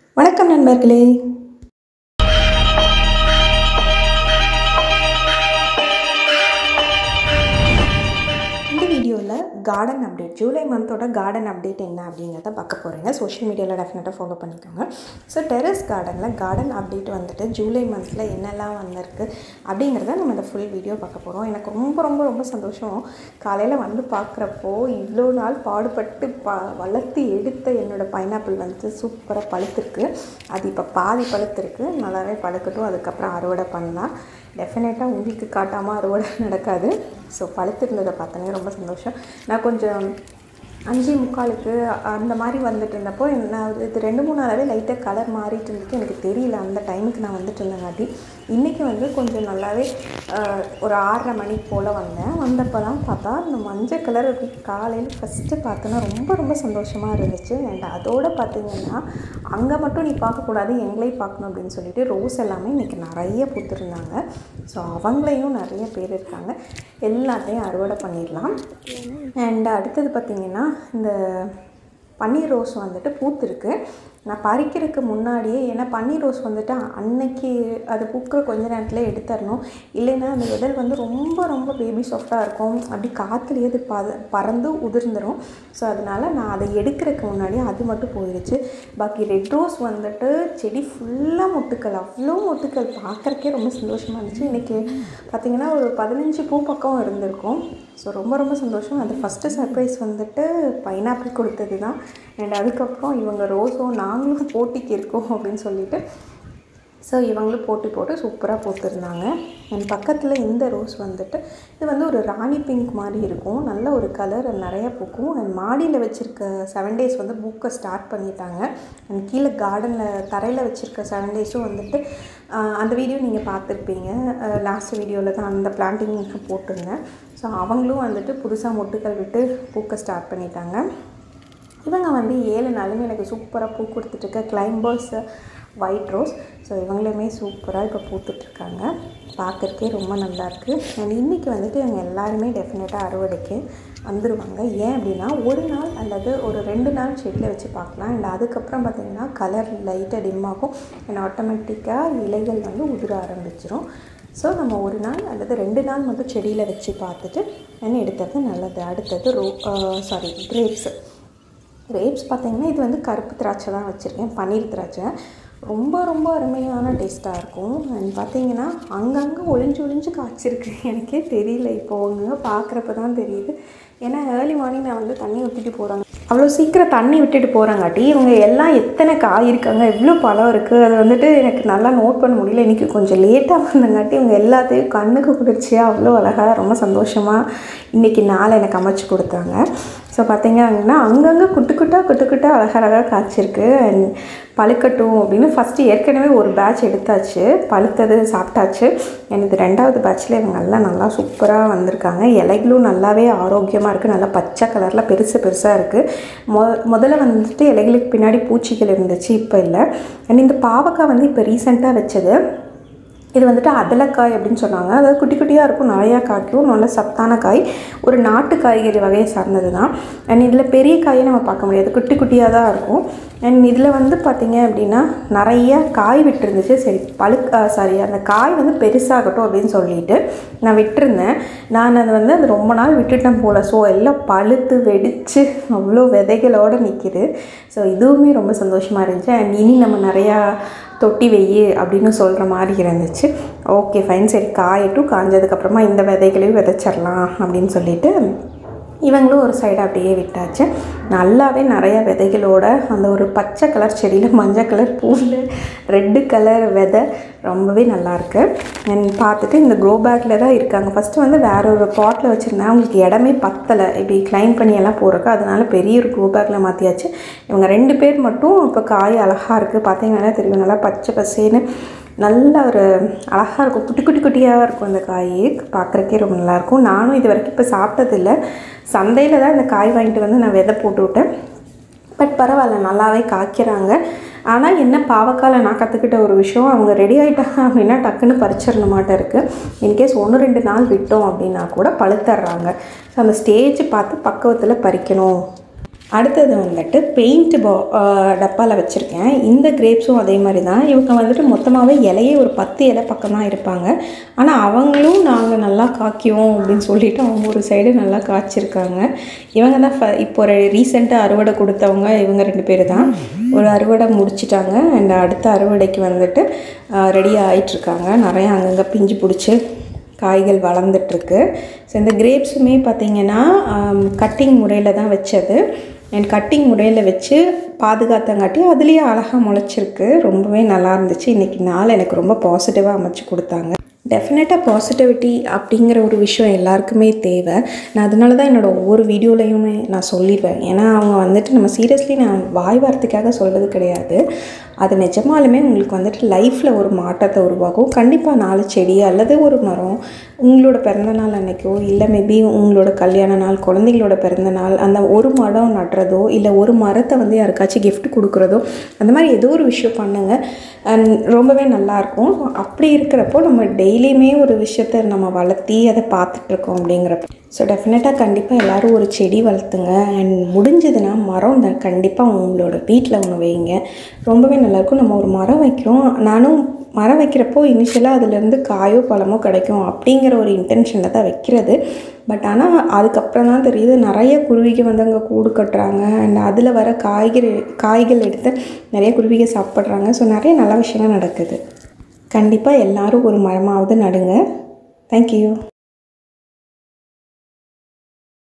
வணக்கம் நண்பர்களே இந்த வீடியோவில் கார்டன் அப்டேட் ஜூலை மந்தோட கார்டன் அப்டேட் என்ன அப்படிங்கிறத பார்க்க போகிறீங்க சோஷியல் மீடியாவில் டெஃபினட்டாக ஃபாலோ பண்ணிக்கோங்க ஸோ டெரஸ் கார்டனில் கார்டன் அப்டேட் வந்துட்டு ஜூலை மந்தில் என்னெல்லாம் வந்திருக்கு அப்படிங்கிறத நம்ம இந்த ஃபுல் வீடியோ பார்க்க போகிறோம் எனக்கு ரொம்ப ரொம்ப ரொம்ப சந்தோஷம் காலையில் வந்து பார்க்குறப்போ இவ்வளோ நாள் பாடுபட்டு ப வளர்த்து எடுத்த என்னோடய பைனாப்பிள் வந்து சூப்பராக பழுத்திருக்கு அது இப்போ பாதி பழுத்திருக்கு நல்லாவே பழுக்கட்டும் அதுக்கப்புறம் அறுவடை பண்ணலாம் டெஃபினட்டாக உங்களுக்கு காட்டாமல் அறுவடை நடக்காது ஸோ பழுத்திருந்ததை பார்த்தோன்னே ரொம்ப சந்தோஷம் நான் கொஞ்சம் அஞ்சு முக்காலுக்கு அந்த மாதிரி வந்துட்டு இருந்தப்போ நான் இது ரெண்டு மூணு நாளாவே லைட்டாக கலர் மாறிட்டு இருந்துட்டு எனக்கு தெரியல அந்த டைமுக்கு நான் வந்துட்டு இருந்தங்காட்டி இன்றைக்கி வந்து கொஞ்சம் நல்லாவே ஆஹ், ஒரு ஆறரை மணிக்கு போல் வந்தேன் வந்தப்போ தான் பார்த்தா இந்த மஞ்சள் கலர் காலையில் ஃபஸ்ட்டு பார்த்தோன்னா ரொம்ப ரொம்ப சந்தோஷமாக இருந்துச்சு அண்ட் அதோடு பார்த்தீங்கன்னா அங்கே மட்டும் நீ பார்க்கக்கூடாது எங்களையும் பார்க்கணும் அப்படின்னு சொல்லிட்டு ரோஸ் எல்லாமே இன்றைக்கி நிறைய பூத்துருந்தாங்க ஸோ அவங்களையும் நிறைய பேர் இருக்காங்க எல்லாத்தையும் அறுவடை பண்ணிடலாம் அண்ட் அடுத்தது பார்த்திங்கன்னா இந்த பன்னீர் ரோஸ் வந்துட்டு பூத்துருக்கு நான் பறிக்கிறதுக்கு முன்னாடியே ஏன்னா பன்னீர் ரோஸ் வந்துட்டு அன்னைக்கு அது பூக்கிற கொஞ்ச நேரத்தில் எடுத்துடணும் இல்லைன்னா அந்த இதழ் வந்து ரொம்ப ரொம்ப பேபி சாஃப்டாக இருக்கும் அப்படி காற்றுலேயே அது பத பறந்து உதிர்ந்துடும் ஸோ அதனால் நான் அதை எடுக்கிறதுக்கு முன்னாடி அது மட்டும் போயிடுச்சு பாக்கி ரெட் ரோஸ் வந்துட்டு செடி ஃபுல்லாக மொட்டுக்கள் அவ்வளோ மொட்டுக்கள் பார்க்குறக்கே ரொம்ப சந்தோஷமாக இருந்துச்சு இன்றைக்கி பார்த்திங்கன்னா ஒரு பதினஞ்சு பூ பக்கம் இருந்திருக்கும் ஸோ ரொம்ப ரொம்ப சந்தோஷம் அது ஃபஸ்ட்டு சர்ப்ரைஸ் வந்துட்டு பைனாப்பிள் கொடுத்தது தான் அண்ட் அதுக்கப்புறம் இவங்க ரோஸும் நாங்களும் போட்டிக்கு இருக்கோம் அப்படின்னு சொல்லிட்டு ஸோ இவங்களும் போட்டி போட்டு சூப்பராக போட்டிருந்தாங்க என் பக்கத்தில் இந்த ரோஸ் வந்துட்டு இது வந்து ஒரு ராணி பிங்க் மாதிரி இருக்கும் நல்ல ஒரு கலர் நிறைய பூக்கும் அண்ட் மாடியில் வச்சுருக்க செவன் டேஸ் வந்து பூக்கை ஸ்டார்ட் பண்ணிட்டாங்க அண்ட் கீழே கார்டனில் தரையில் வச்சுருக்க செவன் டேஸும் வந்துட்டு ஆஹ், அந்த வீடியோ நீங்கள் பார்த்துருப்பீங்க லாஸ்ட் வீடியோவில் தான் அந்த பிளான்டிங் போட்டிருந்தேன் ஸோ அவங்களும் வந்துட்டு புதுசாக மொட்டுக்கள் விட்டு பூக்க ஸ்டார்ட் பண்ணிட்டாங்க இவங்க வந்து ஏழு நாளுமே எனக்கு சூப்பராக பூ கொடுத்துட்ருக்க கிளைம்பர்ஸ் ஒயிட் ரோஸ் ஸோ இவங்களுமே சூப்பராக இப்போ பூத்துட்ருக்காங்க பார்க்குறக்கே ரொம்ப நல்லாயிருக்கு அண்ட் இன்றைக்கி வந்துட்டு இவங்க எல்லாருமே டெஃபினட்டாக அறுவடைக்கு வந்துடுவாங்க ஏன் அப்படின்னா ஒரு நாள் அல்லது ஒரு ரெண்டு நாள் செடியில் வச்சு பார்க்கலாம் அண்ட் அதுக்கப்புறம் பார்த்திங்கன்னா கலர் லைட்டாக டிம் ஆகும் அண்ட் ஆட்டோமேட்டிக்காக இலைகள் வந்து உதிர ஆரம்பிச்சிரும் ஸோ நம்ம ஒரு நாள் அல்லது ரெண்டு நாள் மட்டும் செடியில் வச்சு பார்த்துட்டு என்ன எடுத்தது நல்லது அடுத்தது ரோ சாரி கிரேப்ஸு கிரேப்ஸ் பார்த்தீங்கன்னா இது வந்து கருப்பு திராட்சை தான் வச்சுருக்கேன் பன்னீர் திராட்சை ரொம்ப ரொம்ப அருமையான டேஸ்ட்டாக இருக்கும் அண்ட் பார்த்தீங்கன்னா அங்கங்கே ஒளிஞ்சு ஒளிஞ்சு காய்ச்சிருக்கு எனக்கே தெரியல இப்போ அவங்க பார்க்குறப்ப தான் தெரியுது ஏன்னா ஏர்லி மார்னிங் நான் வந்து தண்ணி ஊற்றிட்டு போகிறாங்க அவ்வளோ சீக்கிரம் தண்ணி விட்டுட்டு போகிறாங்காட்டி இவங்க எல்லாம் எத்தனை காய் இருக்காங்க எவ்வளோ பழம் இருக்குது அதை வந்துட்டு எனக்கு நல்லா நோட் பண்ண முடியல இன்றைக்கி கொஞ்சம் லேட்டாக வந்தங்காட்டி இவங்க எல்லாத்தையும் கண்ணுக்கு குளிர்ச்சியாக அவ்வளோ அழகாக ரொம்ப சந்தோஷமாக இன்றைக்கி நாள் எனக்கு அமைச்சு கொடுத்தாங்க ஸோ பார்த்தீங்க அப்படின்னா அங்கங்கே குட்டு குட்டாக குட்டு குட்டாக அழகழகாக காய்ச்சிருக்கு அண்ட் பழுக்கட்டும் அப்படின்னு ஃபஸ்ட்டு ஏற்கனவே ஒரு பேட்ச் எடுத்தாச்சு பழுத்தது சாப்பிட்டாச்சு and இது ரெண்டாவது பேட்ச்சில் இவங்க எல்லாம் நல்லா சூப்பராக வந்திருக்காங்க இலைகளும் நல்லாவே ஆரோக்கியமாக இருக்குது நல்லா பச்சை கலரில் பெருசு பெருசாக இருக்குது மொ முதல்ல வந்துட்டு இலைகளுக்கு பின்னாடி பூச்சிகள் இருந்துச்சு இப்போ இல்லை அண்ட் இந்த பாவக்காய் வந்து இப்போ ரீசெண்டாக வச்சது இது வந்துட்டு அதலக்காய் அப்படின்னு சொன்னாங்க அதாவது குட்டி குட்டியாக இருக்கும் நிறையா காய்க்கும் நல்ல சத்தான காய் ஒரு நாட்டு காய்கறி வகையை சார்ந்தது தான் அண்ட் இதில் பெரிய காயை நம்ம பார்க்க முடியாது குட்டி குட்டியாக தான் இருக்கும் அண்ட் இதில் வந்து பார்த்திங்க அப்படின்னா நிறைய காய் விட்டுருந்துச்சு சரி பழு சாரி அந்த காய் வந்து பெருசாகட்டும் அப்படின்னு சொல்லிட்டு நான் விட்டுருந்தேன் நான் அது வந்து அது ரொம்ப நாள் விட்டுட்டேன் போல் ஸோ எல்லாம் பழுத்து வெடித்து அவ்வளோ விதைகளோடு நிற்கிது ஸோ இதுவுமே ரொம்ப சந்தோஷமாக இருந்துச்சு அண்ட் இனி நம்ம நிறையா தொட்டி வெய்யு அப்படின்னு சொல்கிற மாதிரி இருந்துச்சு ஓகே ஃபைன் சரி காயட்டும் காஞ்சதுக்கப்புறமா இந்த விதைகளையும் விதைச்சிடலாம் அப்படின்னு சொல்லிட்டு இவங்களும் ஒரு சைடு அப்படியே விட்டாச்சு நல்லாவே நிறைய விதைகளோட அந்த ஒரு பச்சை கலர் செடியில் மஞ்சள் கலர் பூவில் ரெட்டு கலர் விதை ரொம்பவே நல்லாயிருக்கு அண்ட் பார்த்துட்டு இந்த க்ரோ பேக்கில் தான் இருக்காங்க ஃபஸ்ட்டு வந்து வேற ஒரு பாட்டில் வச்சுருந்தேன் அவங்களுக்கு இடமே பத்தலை இப்படி க்ளைம் பண்ணி எல்லாம் போகிறக்கு அதனால பெரிய ஒரு க்ரோ பேக்கில் மாற்றியாச்சு இவங்க ரெண்டு பேர் மட்டும் இப்போ காய் அழகாக இருக்குது பார்த்தீங்கன்னா தெரியும் நல்லா பச்சை பசேன்னு நல்ல ஒரு அழகாக இருக்கும் குட்டி குட்டி குட்டியாக இருக்கும் அந்த காய் பார்க்குறக்கே ரொம்ப நல்லாயிருக்கும் நானும் இது வரைக்கும் இப்போ சாப்பிட்டதில்ல சந்தையில் தான் இந்த காய் வாங்கிட்டு வந்து நான் விதை போட்டு விட்டேன் பட் பரவாயில்ல நல்லாவே காய்க்கிறாங்க ஆனால் என்ன பாவக்கால நான் கற்றுக்கிட்ட ஒரு விஷயம் அவங்க ரெடி ஆகிட்டாங்க அப்படின்னா டக்குன்னு பறிச்சிடண மாட்டேன் இருக்குது இன்கேஸ் ஒன்று ரெண்டு நாள் விட்டோம் அப்படின்னா கூட பழுத்தர்றாங்க ஸோ அந்த ஸ்டேஜ் பார்த்து பக்குவத்தில் பறிக்கணும் அடுத்தது வந்துட்டு பெயிண்ட் பா டப்பாவில் வச்சுருக்கேன் இந்த கிரேப்ஸும் அதே மாதிரி தான் இவங்க வந்துட்டு மொத்தமாகவே இலையே ஒரு பத்து இலை பக்கம் தான் இருப்பாங்க ஆனால் அவங்களும் நாங்கள் நல்லா காய்க்குவோம் அப்படின்னு சொல்லிட்டு அவங்க ஒரு சைடு நல்லா காய்ச்சிருக்காங்க இவங்க தான் ஃப இப்போ ஒரு ரீசெண்டாக அறுவடை கொடுத்தவங்க இவங்க ரெண்டு பேர் தான் ஒரு அறுவடை முடிச்சிட்டாங்க அண்ட் அடுத்த அறுவடைக்கு வந்துட்டு ரெடி ஆகிட்டுருக்காங்க நிறையா அங்கங்கே பிஞ்சு பிடிச்சி காய்கள் வளர்ந்துட்டுருக்கு ஸோ இந்த கிரேப்ஸுமே பார்த்திங்கன்னா கட்டிங் முறையில் தான் வச்சது அண்ட் கட்டிங் முறையில் வச்சு பாதுகாத்தங்காட்டி அதுலேயே அழகாக முளைச்சிருக்கு ரொம்பவே நல்லா இருந்துச்சு இன்றைக்கி நாள் எனக்கு ரொம்ப பாசிட்டிவாக அமைச்சு கொடுத்தாங்க டெஃபினட்டாக பாசிட்டிவிட்டி அப்படிங்கிற ஒரு விஷயம் எல்லாருக்குமே தேவை நான் அதனால தான் என்னோடய ஒவ்வொரு வீடியோலையுமே நான் சொல்லிடுவேன் ஏன்னா அவங்க வந்துட்டு நம்ம சீரியஸ்லி நான் வாய் வார்த்தைக்காக சொல்கிறது கிடையாது அது நிஜமாலுமே உங்களுக்கு வந்துட்டு லைஃப்பில் ஒரு மாற்றத்தை உருவாகும் கண்டிப்பாக நாலு செடி அல்லது ஒரு மரம் உங்களோட பிறந்த நாள் அன்னைக்கோ இல்லை மேபி உங்களோட கல்யாண நாள் குழந்தைங்களோட பிறந்த நாள் அந்த ஒரு மரம் நடுறதோ இல்லை ஒரு மரத்தை வந்து யாருக்காச்சும் gift கொடுக்குறதோ அந்த மாதிரி ஏதோ ஒரு விஷயம் பண்ணுங்கள் அண்ட் ரொம்பவே நல்லாயிருக்கும் அப்படி இருக்கிறப்போ நம்ம டெய்லியுமே ஒரு விஷயத்த நம்ம வளர்த்தி அதை பார்த்துட்ருக்கோம் அப்படிங்கிறப்ப ஸோ டெஃபினட்டாக கண்டிப்பாக எல்லோரும் ஒரு செடி வளர்த்துங்க அண்ட் முடிஞ்சதுன்னா மரம் தான் கண்டிப்பாக உங்களோட வீட்டில் ஒன்று வைங்க ரொம்பவே நல்லாயிருக்கும் நம்ம ஒரு மரம் வைக்கிறோம் நானும் மரம் வைக்கிறப்போ இனிஷியலாக அதுலேருந்து காயோ பழமோ கிடைக்கும் அப்படிங்கிற ஒரு இன்டென்ஷனில் தான் வைக்கிறது பட் ஆனால் அதுக்கப்புறம் தான் தெரியுது நிறைய குருவிக்கு வந்து அங்கே கூடு கட்டுறாங்க அண்ட் அதில் வர காய்கறி காய்கள் எடுத்து நிறைய குருவிக சாப்பிட்றாங்க ஸோ நிறைய நல்ல விஷயங்கள் நடக்குது கண்டிப்பாக எல்லோரும் ஒரு மரமாவது நடுங்க தேங்க்யூ